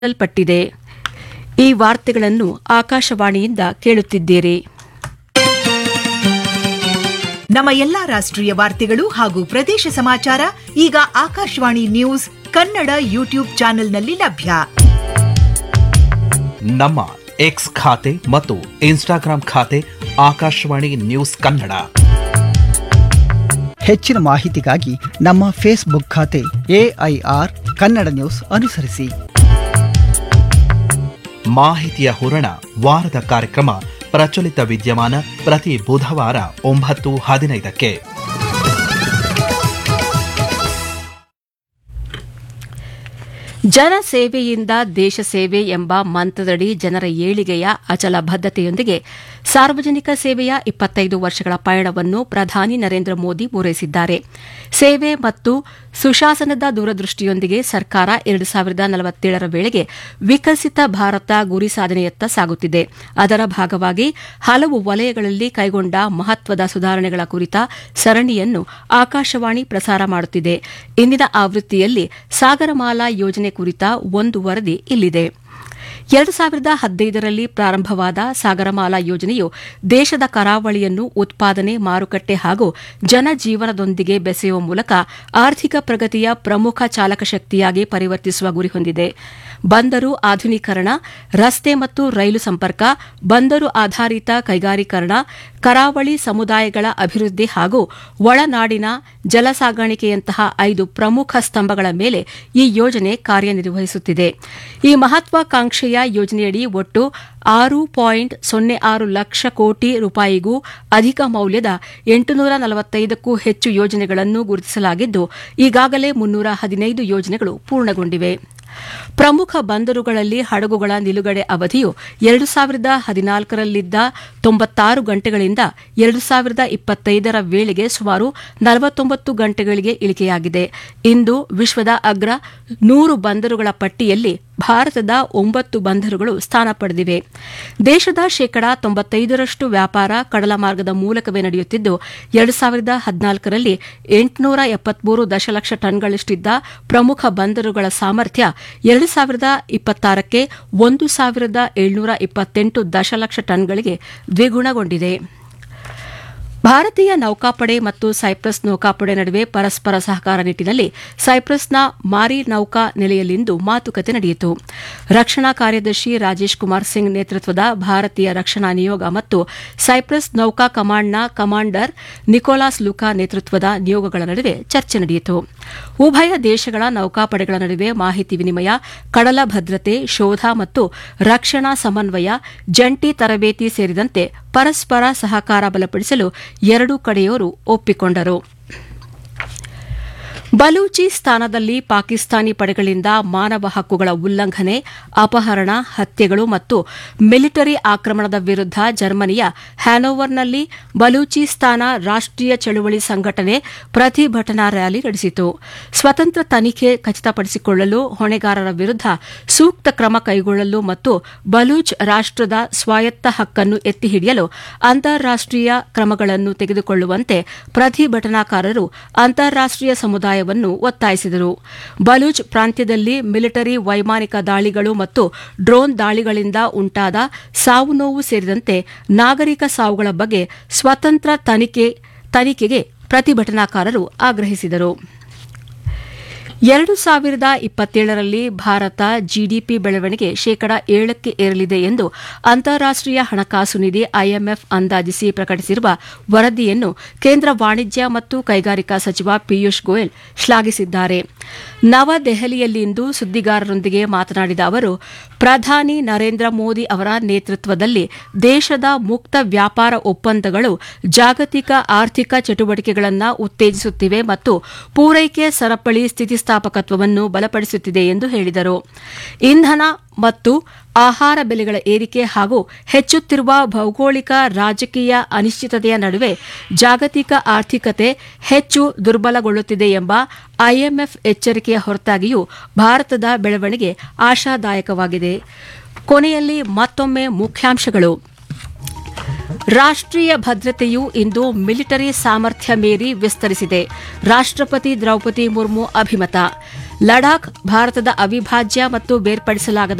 ಮಾಡಲ್ಪಟ್ಟಿದೆ ಈ ವಾರ್ತೆಗಳನ್ನು ಆಕಾಶವಾಣಿಯಿಂದ ಕೇಳುತ್ತಿದ್ದೀರಿ ನಮ್ಮ ಎಲ್ಲಾ ರಾಷ್ಟ್ರೀಯ ವಾರ್ತೆಗಳು ಹಾಗೂ ಪ್ರದೇಶ ಸಮಾಚಾರ ಈಗ ಆಕಾಶವಾಣಿ ನ್ಯೂಸ್ ಕನ್ನಡ ಯೂಟ್ಯೂಬ್ ಚಾನೆಲ್ನಲ್ಲಿ ಲಭ್ಯ ನಮ್ಮ ಎಕ್ಸ್ ಖಾತೆ ಮತ್ತು ಇನ್ಸ್ಟಾಗ್ರಾಂ ಖಾತೆ ಆಕಾಶವಾಣಿ ನ್ಯೂಸ್ ಕನ್ನಡ ಹೆಚ್ಚಿನ ಮಾಹಿತಿಗಾಗಿ ನಮ್ಮ ಫೇಸ್ಬುಕ್ ಖಾತೆ ಎಐಆರ್ ಕನ್ನಡ ನ್ಯೂಸ್ ಅನುಸರಿಸಿ ಮಾಹಿತಿಯ ಹೂರಣ ವಾರದ ಕಾರ್ಯಕ್ರಮ ಪ್ರಚಲಿತ ವಿದ್ಯಮಾನ ಪ್ರತಿ ಬುಧವಾರ ಒಂಬತ್ತು ಹದಿನೈದಕ್ಕೆ ಜನ ಸೇವೆಯಿಂದ ದೇಶ ಸೇವೆ ಎಂಬ ಮಂತ್ರದಡಿ ಜನರ ಏಳಿಗೆಯ ಅಚಲ ಬದ್ಧತೆಯೊಂದಿಗೆ ಸಾರ್ವಜನಿಕ ಸೇವೆಯ ಇಪ್ಪತ್ತೈದು ವರ್ಷಗಳ ಪಯಣವನ್ನು ಪ್ರಧಾನಿ ನರೇಂದ್ರ ಮೋದಿ ಪೂರೈಸಿದ್ದಾರೆ ಸೇವೆ ಮತ್ತು ಸುಶಾಸನದ ದೂರದೃಷ್ಟಿಯೊಂದಿಗೆ ಸರ್ಕಾರ ಎರಡು ಸಾವಿರದ ನಲವತ್ತೇಳರ ವೇಳೆಗೆ ವಿಕಸಿತ ಭಾರತ ಗುರಿ ಸಾಧನೆಯತ್ತ ಸಾಗುತ್ತಿದೆ ಅದರ ಭಾಗವಾಗಿ ಹಲವು ವಲಯಗಳಲ್ಲಿ ಕೈಗೊಂಡ ಮಹತ್ವದ ಸುಧಾರಣೆಗಳ ಕುರಿತ ಸರಣಿಯನ್ನು ಆಕಾಶವಾಣಿ ಪ್ರಸಾರ ಮಾಡುತ್ತಿದೆ ಇಂದಿನ ಆವೃತ್ತಿಯಲ್ಲಿ ಸಾಗರಮಾಲಾ ಯೋಜನೆ ಕುರಿತ ಒಂದು ವರದಿ ಇಲ್ಲಿದೆ ಎರಡು ಸಾವಿರದ ಹದಿನೈದರಲ್ಲಿ ಪ್ರಾರಂಭವಾದ ಸಾಗರಮಾಲಾ ಯೋಜನೆಯು ದೇಶದ ಕರಾವಳಿಯನ್ನು ಉತ್ಪಾದನೆ ಮಾರುಕಟ್ಟೆ ಹಾಗೂ ಜನಜೀವನದೊಂದಿಗೆ ಬೆಸೆಯುವ ಮೂಲಕ ಆರ್ಥಿಕ ಪ್ರಗತಿಯ ಪ್ರಮುಖ ಚಾಲಕ ಶಕ್ತಿಯಾಗಿ ಪರಿವರ್ತಿಸುವ ಗುರಿ ಹೊಂದಿದೆ ಬಂದರು ಆಧುನೀಕರಣ ರಸ್ತೆ ಮತ್ತು ರೈಲು ಸಂಪರ್ಕ ಬಂದರು ಆಧಾರಿತ ಕೈಗಾರೀಕರಣ ಕರಾವಳಿ ಸಮುದಾಯಗಳ ಅಭಿವೃದ್ಧಿ ಹಾಗೂ ಒಳನಾಡಿನ ಜಲ ಸಾಗಾಣಿಕೆಯಂತಹ ಐದು ಪ್ರಮುಖ ಸ್ತಂಭಗಳ ಮೇಲೆ ಈ ಯೋಜನೆ ಕಾರ್ಯನಿರ್ವಹಿಸುತ್ತಿದೆ ಈ ಮಹತ್ವಾಕಾಂಕ್ಷೆಯ ಯೋಜನೆಯಡಿ ಒಟ್ಟು ಆರು ಪಾಯಿಂಟ್ ಸೊನ್ನೆ ಆರು ಲಕ್ಷ ಕೋಟಿ ರೂಪಾಯಿಗೂ ಅಧಿಕ ಮೌಲ್ಯದ ಎಂಟುನೂರ ನಲವತ್ತೈದಕ್ಕೂ ಹೆಚ್ಚು ಯೋಜನೆಗಳನ್ನು ಗುರುತಿಸಲಾಗಿದ್ದು ಈಗಾಗಲೇ ಮುನ್ನೂರ ಹದಿನೈದು ಯೋಜನೆಗಳು ಪೂರ್ಣಗೊಂಡಿವೆ ಪ್ರಮುಖ ಬಂದರುಗಳಲ್ಲಿ ಹಡಗುಗಳ ನಿಲುಗಡೆ ಅವಧಿಯು ಎರಡು ಸಾವಿರದ ಹದಿನಾಲ್ಕರಲ್ಲಿದ್ದ ತೊಂಬತ್ತಾರು ಗಂಟೆಗಳಿಂದ ಎರಡು ಸಾವಿರದ ಇಪ್ಪತ್ತೈದರ ವೇಳೆಗೆ ಸುಮಾರು ನಲವತ್ತೊಂಬತ್ತು ಗಂಟೆಗಳಿಗೆ ಇಳಿಕೆಯಾಗಿದೆ ಇಂದು ವಿಶ್ವದ ಅಗ್ರ ನೂರು ಬಂದರುಗಳ ಪಟ್ಟಿಯಲ್ಲಿ ಭಾರತದ ಒಂಬತ್ತು ಬಂದರುಗಳು ಸ್ಥಾನ ಪಡೆದಿವೆ ದೇಶದ ಶೇಕಡಾ ತೊಂಬತ್ತೈದರಷ್ಟು ವ್ಯಾಪಾರ ಕಡಲ ಮಾರ್ಗದ ಮೂಲಕವೇ ನಡೆಯುತ್ತಿದ್ದು ಎರಡು ಸಾವಿರದ ಹದಿನಾಲ್ಕರಲ್ಲಿ ಎಂಟುನೂರ ಎಪ್ಪತ್ಮೂರು ದಶಲಕ್ಷ ಟನ್ಗಳಷ್ಟಿದ್ದ ಪ್ರಮುಖ ಬಂದರುಗಳ ಸಾಮರ್ಥ್ಯ ಎರಡು ಸಾವಿರದ ಇಪ್ಪತ್ತಾರಕ್ಕೆ ಒಂದು ಸಾವಿರದ ಏಳ್ನೂರ ಇಪ್ಪತ್ತೆಂಟು ದಶಲಕ್ಷ ಟನ್ಗಳಿಗೆ ದ್ವಿಗುಣಗೊಂಡಿದೆ ಭಾರತೀಯ ನೌಕಾಪಡೆ ಮತ್ತು ಸೈಪ್ರಸ್ ನೌಕಾಪಡೆ ನಡುವೆ ಪರಸ್ಪರ ಸಹಕಾರ ನಿಟ್ಟಿನಲ್ಲಿ ಸೈಪ್ರಸ್ನ ಮಾರಿ ನೌಕಾ ನೆಲೆಯಲ್ಲಿಂದು ಮಾತುಕತೆ ನಡೆಯಿತು ರಕ್ಷಣಾ ಕಾರ್ಯದರ್ಶಿ ರಾಜೇಶ್ ಕುಮಾರ್ ಸಿಂಗ್ ನೇತೃತ್ವದ ಭಾರತೀಯ ರಕ್ಷಣಾ ನಿಯೋಗ ಮತ್ತು ಸೈಪ್ರಸ್ ನೌಕಾ ಕಮಾಂಡ್ನ ಕಮಾಂಡರ್ ನಿಕೋಲಾಸ್ ಲುಕಾ ನೇತೃತ್ವದ ನಿಯೋಗಗಳ ನಡುವೆ ಚರ್ಚೆ ನಡೆಯಿತು ಉಭಯ ದೇಶಗಳ ನೌಕಾಪಡೆಗಳ ನಡುವೆ ಮಾಹಿತಿ ವಿನಿಮಯ ಕಡಲ ಭದ್ರತೆ ಶೋಧ ಮತ್ತು ರಕ್ಷಣಾ ಸಮನ್ವಯ ಜಂಟಿ ತರಬೇತಿ ಸೇರಿದಂತೆ ಪರಸ್ಪರ ಸಹಕಾರ ಬಲಪಡಿಸಲು ಎರಡೂ ಕಡೆಯವರು ಒಪ್ಪಿಕೊಂಡರು ಬಲೂಚಿಸ್ತಾನದಲ್ಲಿ ಪಾಕಿಸ್ತಾನಿ ಪಡೆಗಳಿಂದ ಮಾನವ ಹಕ್ಕುಗಳ ಉಲ್ಲಂಘನೆ ಅಪಹರಣ ಹತ್ಯೆಗಳು ಮತ್ತು ಮಿಲಿಟರಿ ಆಕ್ರಮಣದ ವಿರುದ್ಧ ಜರ್ಮನಿಯ ಹ್ಯಾನೋವರ್ನಲ್ಲಿ ಬಲೂಚಿಸ್ತಾನ ರಾಷ್ಟೀಯ ಚಳುವಳಿ ಸಂಘಟನೆ ಪ್ರತಿಭಟನಾ ರ್ಯಾಲಿ ನಡೆಸಿತು ಸ್ವತಂತ್ರ ತನಿಖೆ ಖಚಿತಪಡಿಸಿಕೊಳ್ಳಲು ಹೊಣೆಗಾರರ ವಿರುದ್ಧ ಸೂಕ್ತ ಕ್ರಮ ಕೈಗೊಳ್ಳಲು ಮತ್ತು ಬಲೂಚ್ ರಾಷ್ಟದ ಸ್ವಾಯತ್ತ ಹಕ್ಕನ್ನು ಎತ್ತಿ ಹಿಡಿಯಲು ಅಂತಾರಾಷ್ಟೀಯ ಕ್ರಮಗಳನ್ನು ತೆಗೆದುಕೊಳ್ಳುವಂತೆ ಪ್ರತಿಭಟನಾಕಾರರು ಅಂತಾರಾಷ್ಟೀಯ ಸಮುದಾಯ ಒತ್ತಾಯಿಸಿದರು ಬಲೂಚ್ ಪ್ರಾಂತ್ಯದಲ್ಲಿ ಮಿಲಿಟರಿ ವೈಮಾನಿಕ ದಾಳಿಗಳು ಮತ್ತು ಡ್ರೋನ್ ದಾಳಿಗಳಿಂದ ಉಂಟಾದ ಸಾವು ನೋವು ಸೇರಿದಂತೆ ನಾಗರಿಕ ಸಾವುಗಳ ಬಗ್ಗೆ ಸ್ವತಂತ್ರ ತನಿಖೆಗೆ ಪ್ರತಿಭಟನಾಕಾರರು ಆಗ್ರಹಿಸಿದರು ಎರಡು ಸಾವಿರದ ಇಪ್ಪತ್ತೇಳರಲ್ಲಿ ಭಾರತ ಜಿಡಿಪಿ ಬೆಳವಣಿಗೆ ಶೇಕಡ ಏಳಕ್ಕೆ ಏರಲಿದೆ ಎಂದು ಅಂತಾರಾಷ್ಟೀಯ ಹಣಕಾಸು ನಿಧಿ ಐಎಂಎಫ್ ಅಂದಾಜಿಸಿ ಪ್ರಕಟಿಸಿರುವ ವರದಿಯನ್ನು ಕೇಂದ್ರ ವಾಣಿಜ್ಯ ಮತ್ತು ಕೈಗಾರಿಕಾ ಸಚಿವ ಪಿಯೂಷ್ ಗೋಯಲ್ ಶ್ಲಾಘಿಸಿದ್ದಾರೆ ನವದೆಹಲಿಯಲ್ಲಿಂದು ಸುದ್ದಿಗಾರರೊಂದಿಗೆ ಮಾತನಾಡಿದ ಅವರು ಪ್ರಧಾನಿ ನರೇಂದ್ರ ಮೋದಿ ಅವರ ನೇತೃತ್ವದಲ್ಲಿ ದೇಶದ ಮುಕ್ತ ವ್ಯಾಪಾರ ಒಪ್ಪಂದಗಳು ಜಾಗತಿಕ ಆರ್ಥಿಕ ಚಟುವಟಿಕೆಗಳನ್ನು ಉತ್ತೇಜಿಸುತ್ತಿವೆ ಮತ್ತು ಪೂರೈಕೆ ಸರಪಳಿ ಸ್ಥಿತಿಸ್ಥಾಪಕತ್ವವನ್ನು ಬಲಪಡಿಸುತ್ತಿದೆ ಎಂದು ಹೇಳಿದರು ಇಂಧನ ಮತ್ತು ಆಹಾರ ಬೆಲೆಗಳ ಏರಿಕೆ ಹಾಗೂ ಹೆಚ್ಚುತ್ತಿರುವ ಭೌಗೋಳಿಕ ರಾಜಕೀಯ ಅನಿಶ್ಚಿತತೆಯ ನಡುವೆ ಜಾಗತಿಕ ಆರ್ಥಿಕತೆ ಹೆಚ್ಚು ದುರ್ಬಲಗೊಳ್ಳುತ್ತಿದೆ ಎಂಬ ಐಎಂಎಫ್ ಎಚ್ಚರಿಕೆಯ ಹೊರತಾಗಿಯೂ ಭಾರತದ ಬೆಳವಣಿಗೆ ಆಶಾದಾಯಕವಾಗಿದೆ ಕೊನೆಯಲ್ಲಿ ಮತ್ತೊಮ್ಮೆ ಮುಖ್ಯಾಂಶಗಳು ರಾಷ್ಟ್ರೀಯ ಭದ್ರತೆಯು ಇಂದು ಮಿಲಿಟರಿ ಸಾಮರ್ಥ್ಯ ಮೀರಿ ವಿಸ್ತರಿಸಿದೆ ರಾಷ್ಟ್ರಪತಿ ದ್ರೌಪದಿ ಮುರ್ಮು ಅಭಿಮತ ಲಡಾಖ್ ಭಾರತದ ಅವಿಭಾಜ್ಯ ಮತ್ತು ಬೇರ್ಪಡಿಸಲಾಗದ